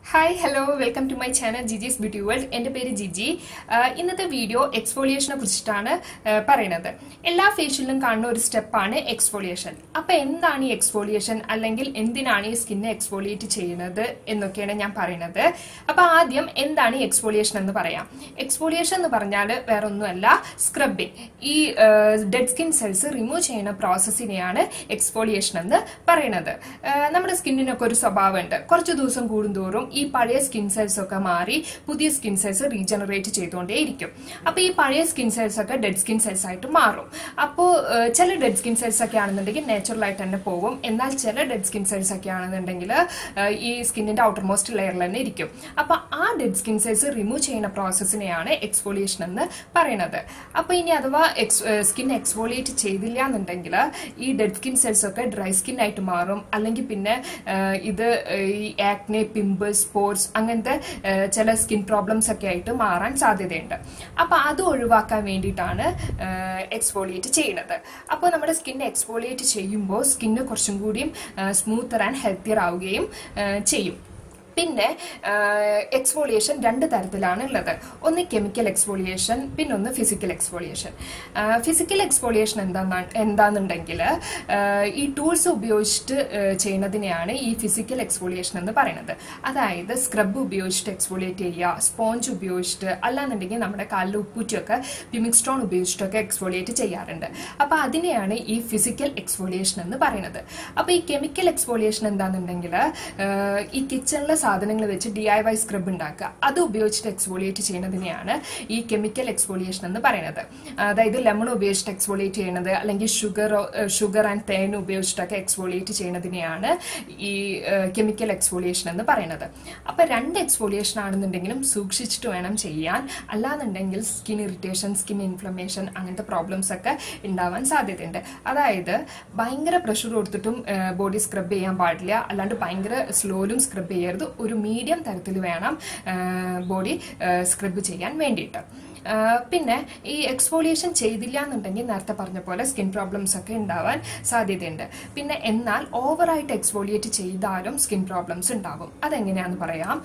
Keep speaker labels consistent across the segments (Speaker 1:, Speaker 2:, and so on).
Speaker 1: hi hello welcome to my channel Jiji's beauty world എൻ്റെ പേര് ജിജി ആഹ് ഇന്നത്തെ വീഡിയോ എക്സ്ഫോളിയേഷനെ കുറിച്ചിട്ടാണ് ആഹ് പറയുന്നത് എല്ലാ ഫേഷ്യലിലും കാണുന്ന ഒരു സ്റ്റെപ്പാണ് എക്സ്ഫോളിയേഷൻ അപ്പൊ എന്താണ് ഈ എക്സ്ഫോളിയേഷൻ അല്ലെങ്കിൽ എന്തിനാണ് ഈ സ്കിന്നെ എക്സ്ഫോളിയേറ്റ് ചെയ്യുന്നത് എന്നൊക്കെയാണ് ഞാൻ പറയുന്നത് അപ്പൊ ആദ്യം എന്താണ് ഈ എക്സ്ഫോളിയേഷൻ എന്ന് പറയാം എക്സ്ഫോളിയേഷൻ എന്ന് പറഞ്ഞാൽ വേറെ ഒന്നുമല്ല സ്ക്രബിങ് ഈ ഡെഡ് സ്കിൻ സെൽസ് റിമൂവ് ചെയ്യുന്ന പ്രോസസ്സിനെയാണ് എക്സ്ഫോളിയേഷൻ എന്ന് പറയുന്നത് ആഹ് നമ്മുടെ സ്കിന്നിനൊക്കെ ഒരു സ്വഭാവമുണ്ട് കുറച്ച് ദിവസം കൂടുന്തോറും ഈ പഴയ സ്കിൻ സെൽസ് ഒക്കെ മാറി പുതിയ സ്കിൻ സെൽസ് റീജനറേറ്റ് ചെയ്തുകൊണ്ടേയിരിക്കും അപ്പൊ ഈ പഴയ സ്കിൻ സെൽസ് ഒക്കെ ഡെഡ് സ്കിൻ സെൽസ് ആയിട്ട് മാറും അപ്പോൾ ചില ഡെഡ് സ്കിൻ സെൽസ് ഒക്കെ ആണെന്നുണ്ടെങ്കിൽ നാച്ചുറൽ ആയിട്ട് തന്നെ പോകും എന്നാൽ ചില ഡെഡ് സ്കിൻ സെൽസ് ഒക്കെ ആണെന്നുണ്ടെങ്കിൽ ഈ സ്കിന്നിന്റെ ഔട്ടർ മോസ്റ്റ് ലെയറിൽ തന്നെ ഇരിക്കും അപ്പൊ ആ ഡെഡ് സ്കിൻ സെൽസ് റിമൂവ് ചെയ്യുന്ന പ്രോസസ്സിനെയാണ് എക്സ്ഫോളിയേഷൻ എന്ന് പറയുന്നത് അപ്പൊ ഇനി അഥവാ സ്കിൻ എക്സ്ഫോളിയേറ്റ് ചെയ്തില്ല എന്നുണ്ടെങ്കിൽ ഈ ഡെഡ് സ്കിൻ സെൽസ് ഒക്കെ ഡ്രൈ സ്കിൻ ആയിട്ട് മാറും അല്ലെങ്കിൽ പിന്നെ ആ, ഇത് ഈ ആക്നെ പിമ്പിൾസ് സ്പോർട്സ് അങ്ങനത്തെ ആ, ചില സ്കിൻ പ്രോബ്ലംസ് ഒക്കെ ആയിട്ട് മാറാൻ സാധ്യതയുണ്ട് അപ്പൊ അത് ഒഴിവാക്കാൻ വേണ്ടിയിട്ടാണ് എക്സ്ഫോളിയേറ്റ് ചെയ്യുന്നത് അപ്പോൾ നമ്മുടെ സ്കിൻ എക്സ്ഫോളിയേറ്റ് ചെയ്യുമ്പോൾ സ്കിന്ന് കുറച്ചും കൂടിയും സ്മൂത്തർ ആൻഡ് ഹെൽത്തിയർ ആവുകയും ആ, ചെയ്യും പിന്നെ എക്സ്ഫോളിയേഷൻ രണ്ട് തരത്തിലാണ് ഉള്ളത് ഒന്ന് കെമിക്കൽ എക്സ്ഫോളിയേഷൻ പിന്നെ ഒന്ന് ഫിസിക്കൽ എക്സ്ഫോളിയേഷൻ ഫിസിക്കൽ എക്സ്ഫോളിയേഷൻ എന്താ എന്താണെന്നുണ്ടെങ്കിൽ ഈ ടൂൾസ് ഉപയോഗിച്ചിട്ട് ആ, ചെയ്യുന്നതിനെയാണ് ഈ ഫിസിക്കൽ എക്സ്ഫോളിയേഷൻ എന്ന് പറയുന്നത് അതായത് സ്ക്രബ് ഉപയോഗിച്ചിട്ട് എക്സ്ഫോളിയേറ്റ് ചെയ്യുക സ്പോഞ്ച് ഉപയോഗിച്ചിട്ട് അല്ലാന്നുണ്ടെങ്കിൽ നമ്മുടെ കാലിൽ ഉപ്പൂറ്റിയൊക്കെ പ്യൂമിക് സ്റ്റോൺ ഉപയോഗിച്ചിട്ടൊക്കെ എക്സ്ഫോളിയേറ്റ് ചെയ്യാറുണ്ട് അപ്പൊ അതിനെയാണ് ഈ ഫിസിക്കൽ എക്സ്ഫോളിയേഷൻ എന്ന് പറയുന്നത് അപ്പൊ ഈ കെമിക്കൽ എക്സ്ഫോളിയേഷൻ എന്താണെന്നുണ്ടെങ്കിൽ ഈ കിച്ചണിലെ സാധനങ്ങൾ വെച്ച് ഡി ഐ വൈ സ്ക്രബ് ഉണ്ടാക്കുക അത് ഉപയോഗിച്ചിട്ട് എക്സ്ഫോളിയേറ്റ് ചെയ്യുന്നതിനെയാണ് ഈ കെമിക്കൽ എക്സ്ഫോളിയേഷൻ എന്ന് പറയുന്നത് അതായത് ലെമൺ ഉപയോഗിച്ചിട്ട് എക്സ്ഫോളിയേറ്റ് ചെയ്യുന്നത് അല്ലെങ്കിൽ ഷുഗർ ഷുഗർ ആൻഡ് തേൻ ഉപയോഗിച്ചിട്ടൊക്കെ എക്സ്ഫോളിയേറ്റ് ചെയ്യുന്നതിനെയാണ് ഈ കെമിക്കൽ എക്സ്ഫോളിയേഷൻ എന്ന് പറയുന്നത് അപ്പൊ രണ്ട് എക്സ്ഫോളിയേഷൻ ആണെന്നുണ്ടെങ്കിലും സൂക്ഷിച്ചിട്ട് വേണം ചെയ്യാൻ അല്ലാന്നുണ്ടെങ്കിൽ സ്കിൻ ഇറിറ്റേഷൻ സ്കിൻ ഇൻഫ്ലമേഷൻ അങ്ങനത്തെ പ്രോബ്ലംസ് ഒക്കെ ഉണ്ടാവാൻ സാധ്യതയുണ്ട് അതായത് ഭയങ്കര പ്രഷർ കൊടുത്തിട്ടും ബോഡി സ്ക്രബ് ചെയ്യാൻ പാടില്ല അല്ലാണ്ട് ഭയങ്കര സ്ലോയിലും സ്ക്രബ് ചെയ്യരുത് ഒരു മീഡിയം തരത്തിൽ വേണം ബോഡി സ്ക്രബ് ചെയ്യാൻ വേണ്ടിയിട്ട് ആ, പിന്നെ ഈ എക്സ്ഫോളിയേഷൻ ചെയ്തില്ല എന്നുണ്ടെങ്കിൽ നേരത്തെ പറഞ്ഞ പോലെ സ്കിൻ പ്രോബ്ലംസ് ഒക്കെ ഉണ്ടാവാൻ സാധ്യതയുണ്ട് പിന്നെ എന്നാൽ ഓവറായിട്ട് എക്സ്ഫോളിയേറ്റ് ചെയ്താലും സ്കിൻ പ്രോബ്ലംസ് ഉണ്ടാവും അതെങ്ങനെയാന്ന് പറയാം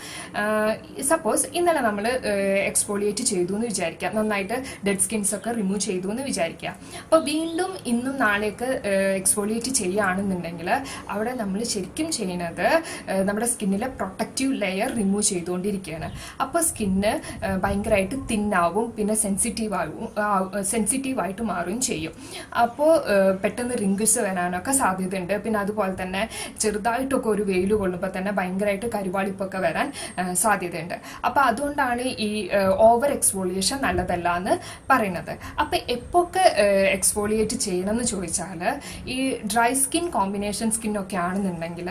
Speaker 1: സപ്പോസ് ഇന്നലെ നമ്മൾ എക്സ്ഫോളിയേറ്റ് ചെയ്തു എന്ന് വിചാരിക്കാം നന്നായിട്ട് ഡെഡ് സ്കിൻസ് ഒക്കെ റിമൂവ് ചെയ്തു എന്ന് വിചാരിക്കുക അപ്പോൾ വീണ്ടും ഇന്നും നാളേക്ക് എക്സ്ഫോളിയേറ്റ് ചെയ്യുകയാണെന്നുണ്ടെങ്കിൽ അവിടെ നമ്മൾ ശരിക്കും ചെയ്യുന്നത് ആ, നമ്മുടെ സ്കിന്നിലെ പ്രൊട്ടക്റ്റീവ് ലെയർ റിമൂവ് ചെയ്തുകൊണ്ടിരിക്കുകയാണ് അപ്പോൾ സ്കിന്ന് ഭയങ്കരമായിട്ട് തിന്നാവും പിന്നെ സെൻസിറ്റീവ് ആവും സെൻസിറ്റീവ് ആയിട്ട് മാറുകയും ചെയ്യും അപ്പോൾ പെട്ടെന്ന് റിങ്കിൾസ് വരാനൊക്കെ സാധ്യതയുണ്ട് പിന്നെ അതുപോലെ തന്നെ ചെറുതായിട്ടൊക്കെ ഒരു വെയിൽ കൊള്ളുമ്പോൾ തന്നെ ഭയങ്കരമായിട്ട് കരുവാളിപ്പൊക്കെ വരാൻ ആ, സാധ്യതയുണ്ട് അപ്പൊ അതുകൊണ്ടാണ് ഈ ഓവർ എക്സ്ഫോളിയേഷൻ നല്ലതല്ല എന്ന് പറയുന്നത് അപ്പൊ എപ്പൊക്കെ എക്സ്ഫോളിയേറ്റ് ചെയ്യണം എന്ന് ചോദിച്ചാൽ ഈ ഡ്രൈ സ്കിൻ കോമ്പിനേഷൻ സ്കിൻ ഒക്കെ ആണെന്നുണ്ടെങ്കിൽ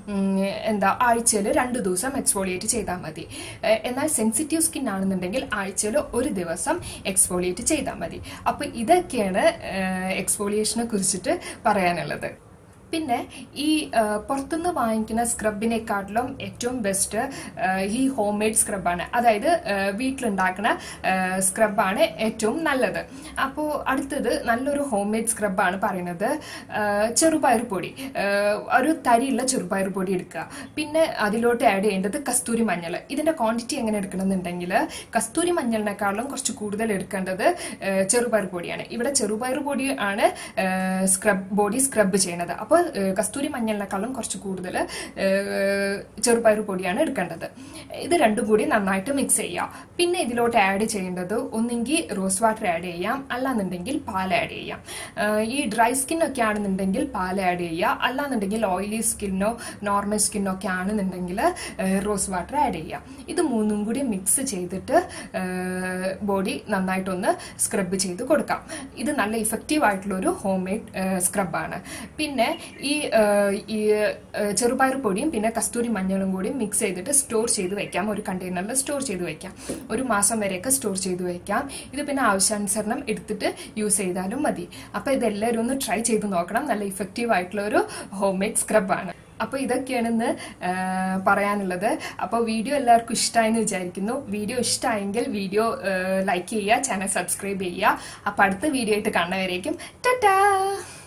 Speaker 1: എന്താ ആഴ്ചയിൽ രണ്ട് ദിവസം എക്സ്ഫോളിയേറ്റ് ചെയ്താൽ മതി ഏഹ് എന്നാൽ സെൻസിറ്റീവ് സ്കിൻ ആണെന്നുണ്ടെങ്കിൽ ആഴ്ചയിൽ ഒരു ദിവസം എക്സ്ഫോളിയേറ്റ് ചെയ്താൽ മതി അപ്പൊ ഇതൊക്കെയാണ് എക്സ്ഫോളിയേഷനെ കുറിച്ചിട്ട് പറയാനുള്ളത് പിന്നെ ഈ ആ, പുറത്തുനിന്ന് വാങ്ങിക്കുന്ന സ്ക്രബിനെക്കാട്ടിലും ഏറ്റവും ബെസ്റ്റ് ഈ ഹോം മെയ്ഡ് സ്ക്രബാണ് അതായത് ആ, വീട്ടിലുണ്ടാക്കുന്ന സ്ക്രബാണ് ഏറ്റവും നല്ലത് അപ്പോൾ അടുത്തത് നല്ലൊരു ഹോം മെയ്ഡ് സ്ക്രബാണ് പറയുന്നത് ആ, ചെറുപയർ പൊടി ആ, ഒരു തരിയുള്ള ചെറുപയർ പൊടി എടുക്കുക പിന്നെ അതിലോട്ട് ആഡ് ചെയ്യേണ്ടത് കസ്തൂരി മഞ്ഞൾ ഇതിന്റെ ക്വാണ്ടിറ്റി എങ്ങനെ എടുക്കണമെന്നുണ്ടെങ്കിൽ കസ്തൂരി മഞ്ഞളിനേക്കാളും കുറച്ച് കൂടുതൽ എടുക്കേണ്ടത് ആ, ചെറുപയർ പൊടിയാണ് ഇവിടെ ചെറുപയർ പൊടി ആണ് സ്ക്രബ് ബോഡി സ്ക്രബ് ചെയ്യുന്നത് അപ്പോൾ കസ്തൂരി മഞ്ഞളിനേക്കാളും കുറച്ച് കൂടുതൽ ചെറുപയർ പൊടിയാണ് എടുക്കേണ്ടത് ഇത് രണ്ടും കൂടി നന്നായിട്ട് മിക്സ് ചെയ്യാം പിന്നെ ഇതിലോട്ട് ആഡ് ചെയ്യേണ്ടത് ഒന്നെങ്കിൽ റോസ് വാട്ടർ ആഡ് ചെയ്യാം അല്ലാന്നുണ്ടെങ്കിൽ പാൽ ആഡ് ചെയ്യാം ഏഹ് ഈ ഡ്രൈ സ്കിൻ ഒക്കെ ആണെന്നുണ്ടെങ്കിൽ പാൽ ആഡ് ചെയ്യുക അല്ലാന്നുണ്ടെങ്കിൽ ഓയിലി സ്കിന്നോ നോർമൽ സ്കിന്നോ ഒക്കെ ആണെന്നുണ്ടെങ്കിൽ റോസ് വാട്ടർ ആഡ് ചെയ്യാം ഇത് മൂന്നും കൂടി മിക്സ് ചെയ്തിട്ട് ബോഡി നന്നായിട്ടൊന്ന് സ്ക്രബ് ചെയ്ത് കൊടുക്കാം ഇത് നല്ല ഇഫക്റ്റീവ് ആയിട്ടുള്ള ഒരു ഹോം മെയ്ഡ് സ്ക്രബാണ് പിന്നെ ഈ ഏഹ്, ഈ ഏഹ്, ചെറുപയർ പൊടിയും പിന്നെ കസ്തൂരി മഞ്ഞളും കൂടി മിക്സ് ചെയ്തിട്ട് സ്റ്റോർ ചെയ്ത് വെക്കാം ഒരു കണ്ടെയ്നറിൽ സ്റ്റോർ ചെയ്ത് വെക്കാം ഒരു മാസം വരെയൊക്കെ സ്റ്റോർ ചെയ്ത് വെക്കാം ഇത് പിന്നെ ആവശ്യാനുസരണം എടുത്തിട്ട് യൂസ് ചെയ്താലും മതി അപ്പൊ ഇതെല്ലാവരും ഒന്ന് ട്രൈ ചെയ്ത് നോക്കണം നല്ല ഇഫക്റ്റീവ് ആയിട്ടുള്ള ഒരു ഹോം മെയ്ഡ് സ്ക്രബാണ് അപ്പോൾ ഇതൊക്കെയാണ് ഇന്ന് ആ, പറയാനുള്ളത് അപ്പോൾ വീഡിയോ എല്ലാവർക്കും ഇഷ്ടമായെന്ന് വിചാരിക്കുന്നു വീഡിയോ ഇഷ്ടമായെങ്കിൽ വീഡിയോ ലൈക്ക് ചെയ്യുക ചാനൽ സബ്സ്ക്രൈബ് ചെയ്യുക അപ്പോൾ അടുത്ത വീഡിയോ ആയിട്ട് കാണുന്നവരേക്കും ടാറ്റാ